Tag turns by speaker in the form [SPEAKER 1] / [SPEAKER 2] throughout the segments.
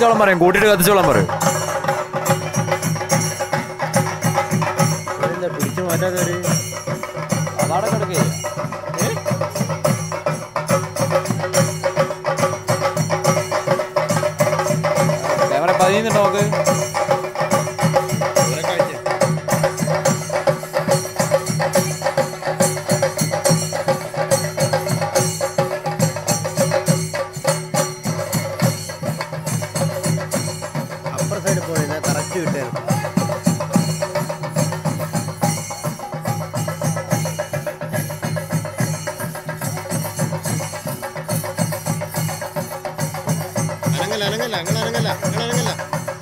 [SPEAKER 1] കത്തിച്ചോളം പറയും കൂട്ടിയിട്ട് കത്തിച്ചോളം പറയും
[SPEAKER 2] എന്താ പിടിച്ചു മാറ്റാത്തൊരു
[SPEAKER 1] അതാണ് കിടക്കേ ക്യാമറ പതിയുന്നുണ്ടോ നോക്ക്
[SPEAKER 2] അപ്പുറ സൈഡ് പോയി കറക്റ്റ് കിട്ടായിരുന്നു
[SPEAKER 3] അനങ്ങല്ല അനങ്ങല്ല അങ്ങനെ അനങ്ങല്ല അങ്ങനെ അനങ്ങല്ല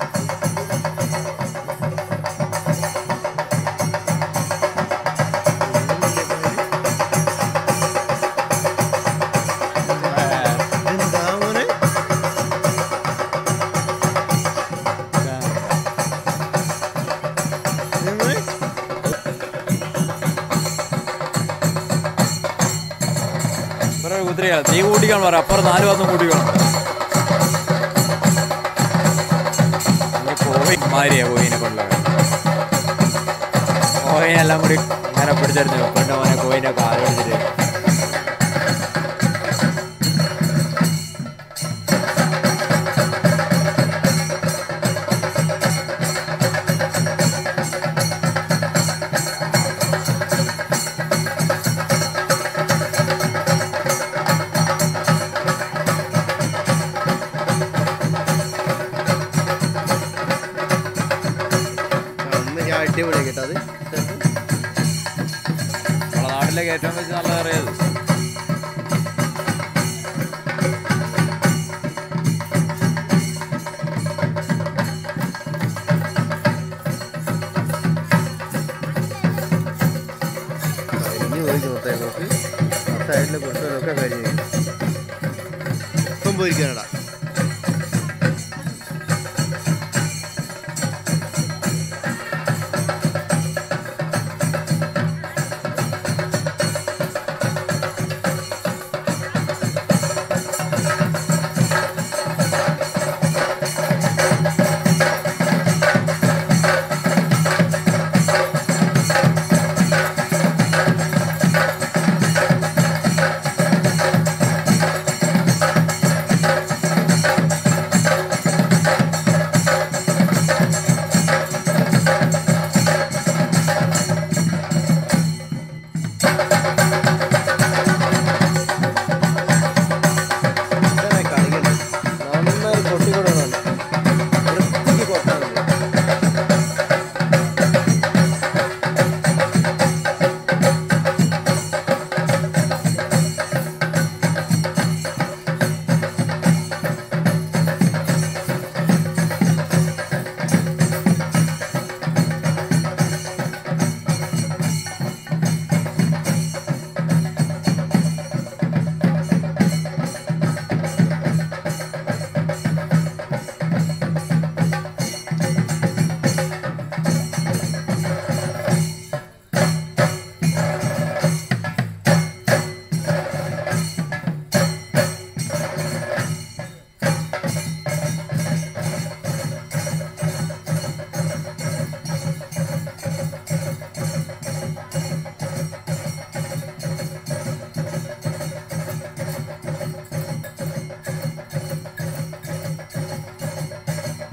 [SPEAKER 3] എന്താ മോനെ ഇത് മോനെ
[SPEAKER 1] ഇവരെ കുതിരയാണ് നീ കൂട്ടിക്കണം പറ അപ്പുറം നാല് ഭാഗത്തും കൂട്ടിക്കണം നീ പോയി മാരിയാ കോയിനെ കൊണ്ടുപോയി കോയിനെല്ലാം കൂടി ഇങ്ങനെ പിടിച്ചെറിഞ്ഞു പെണ്ണ് മോനെ കോയിനെ കാല് പിടിച്ചിട്ട്
[SPEAKER 2] അന്ന് ഞാൻ അടിപൊളി കേട്ടോ അത്
[SPEAKER 1] നമ്മളെ നാട്ടിലേക്ക് ഏറ്റവും വെച്ച് നല്ല അറിയത്
[SPEAKER 2] കഴിഞ്ഞ് പോയി ചോട്ടെ നോക്ക് ആ സൈഡിലെ കൊണ്ടുവരൊക്കെ കഴിഞ്ഞ്
[SPEAKER 3] ഇപ്പം പോയിരിക്കാനടാ
[SPEAKER 2] ഇതാണ് കളിക്കണ്ട നന്നായി കൊട്ടിക്കൊടുക്കണം വൃത്തിക്ക് കൊട്ടാൻ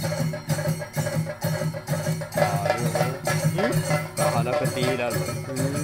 [SPEAKER 1] കാലൊക്കെ തീയിലാണ്
[SPEAKER 2] ഉം.